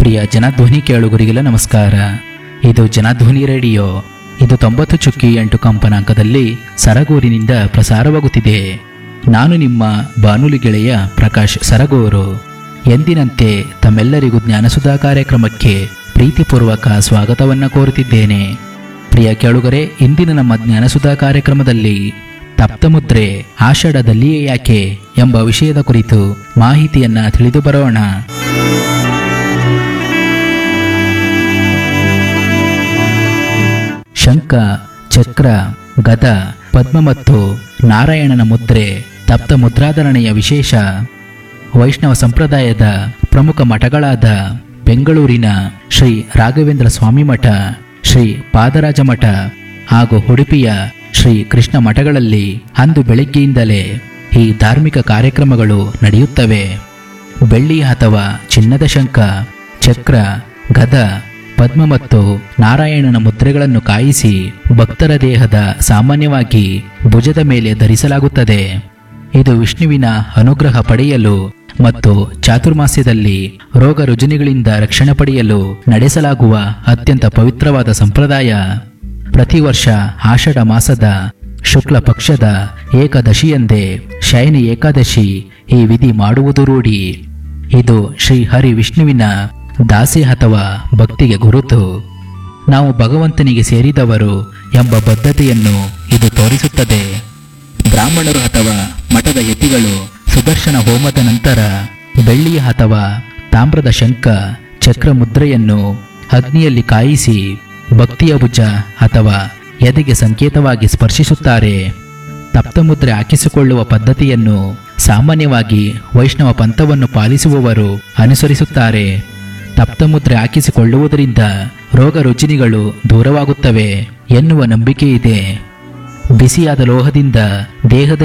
ಪ್ರಿಯ ಜನಧ್ವನಿ ಕೇಳುಗರಿಗೆಲ್ಲ ನಮಸ್ಕಾರ ಇದು ಜನಧ್ವನಿ ರೇಡಿಯೋ ಇದು ತೊಂಬತ್ತು ಚುಕ್ಕಿ ಎಂಟು ಕಂಪನಾಂಕದಲ್ಲಿ ಸರಗೂರಿನಿಂದ ಪ್ರಸಾರವಾಗುತ್ತಿದೆ ನಾನು ನಿಮ್ಮ ಬಾನುಲಿ ಗೆಳೆಯ ಪ್ರಕಾಶ್ ಸರಗೂರು ಎಂದಿನಂತೆ ತಮ್ಮೆಲ್ಲರಿಗೂ ಜ್ಞಾನಸುಧಾ ಕಾರ್ಯಕ್ರಮಕ್ಕೆ ಪ್ರೀತಿಪೂರ್ವಕ ಸ್ವಾಗತವನ್ನು ಕೋರುತ್ತಿದ್ದೇನೆ ಪ್ರಿಯ ಕೇಳುಗರೆ ಇಂದಿನ ನಮ್ಮ ಜ್ಞಾನಸುಧಾ ಕಾರ್ಯಕ್ರಮದಲ್ಲಿ ತಪ್ತಮುದ್ರೆ ಆಷಾಢದಲ್ಲಿಯೇ ಯಾಕೆ ಎಂಬ ವಿಷಯದ ಕುರಿತು ಮಾಹಿತಿಯನ್ನ ತಿಳಿದು ಬರೋಣ ಶಂಖ ಚಕ್ರ ಗದ ಪದ್ಮ ಮತ್ತು ನಾರಾಯಣನ ಮುದ್ರೆ ತಪ್ತ ಮುದ್ರಾಧರಣೆಯ ವಿಶೇಷ ವೈಷ್ಣವ ಸಂಪ್ರದಾಯದ ಪ್ರಮುಖ ಮಠಗಳಾದ ಬೆಂಗಳೂರಿನ ಶ್ರೀ ರಾಘವೇಂದ್ರ ಸ್ವಾಮಿ ಮಠ ಶ್ರೀ ಪಾದರಾಜ ಮಠ ಹಾಗೂ ಉಡುಪಿಯ ಶ್ರೀ ಕೃಷ್ಣ ಮಠಗಳಲ್ಲಿ ಅಂದು ಬೆಳಗ್ಗೆಯಿಂದಲೇ ಈ ಧಾರ್ಮಿಕ ಕಾರ್ಯಕ್ರಮಗಳು ನಡೆಯುತ್ತವೆ ಬೆಳ್ಳಿ ಅಥವಾ ಚಿನ್ನದ ಶಂಖ ಚಕ್ರ ಗದ ಪದ್ಮ ಮತ್ತು ನಾರಾಯಣನ ಮುದ್ರೆಗಳನ್ನು ಕಾಯಿಸಿ ಭಕ್ತರ ದೇಹದ ಸಾಮಾನ್ಯವಾಗಿ ಭುಜದ ಮೇಲೆ ಧರಿಸಲಾಗುತ್ತದೆ ಇದು ವಿಷ್ಣುವಿನ ಅನುಗ್ರಹ ಪಡೆಯಲು ಮತ್ತು ಚಾತುರ್ಮಾಸ್ಯದಲ್ಲಿ ರೋಗ ರುಜಿನಗಳಿಂದ ರಕ್ಷಣೆ ಪಡೆಯಲು ನಡೆಸಲಾಗುವ ಅತ್ಯಂತ ಪವಿತ್ರವಾದ ಸಂಪ್ರದಾಯ ಪ್ರತಿ ವರ್ಷ ಆಷಾಢ ಮಾಸದ ಶುಕ್ಲ ಪಕ್ಷದ ಏಕಾದಶಿಯಂದೇ ಶಯನಿ ಏಕಾದಶಿ ಈ ವಿಧಿ ಮಾಡುವುದು ರೂಢಿ ಇದು ಶ್ರೀ ಹರಿ ವಿಷ್ಣುವಿನ ದಾಸಿ ಅಥವಾ ಭಕ್ತಿಗೆ ಗುರುತು ನಾವು ಭಗವಂತನಿಗೆ ಸೇರಿದವರು ಎಂಬ ಬದ್ಧತೆಯನ್ನು ಇದು ತೋರಿಸುತ್ತದೆ ಬ್ರಾಹ್ಮಣರು ಅಥವಾ ಮಠದ ಯತಿಗಳು ಸುದರ್ಶನ ಹೋಮದ ನಂತರ ಬೆಳ್ಳಿಯ ಅಥವಾ ತಾಮ್ರದ ಶಂಖ ಚಕ್ರ ಮುದ್ರೆಯನ್ನು ಅಗ್ನಿಯಲ್ಲಿ ಕಾಯಿಸಿ ಭಕ್ತಿಯ ಭುಜ ಅಥವಾ ಎದೆಗೆ ಸಂಕೇತವಾಗಿ ಸ್ಪರ್ಶಿಸುತ್ತಾರೆ ತಪ್ತಮುದ್ರೆ ಹಾಕಿಸಿಕೊಳ್ಳುವ ಪದ್ಧತಿಯನ್ನು ಸಾಮಾನ್ಯವಾಗಿ ವೈಷ್ಣವ ಪಂಥವನ್ನು ಪಾಲಿಸುವವರು ಅನುಸರಿಸುತ್ತಾರೆ ತಪ್ತಮುದ್ರೆ ಹಾಕಿಸಿಕೊಳ್ಳುವುದರಿಂದ ರೋಗ ರುಜಿನಿಗಳು ದೂರವಾಗುತ್ತವೆ ಎನ್ನುವ ನಂಬಿಕೆ ಇದೆ ಬಿಸಿಯಾದ ಲೋಹದಿಂದ ದೇಹದ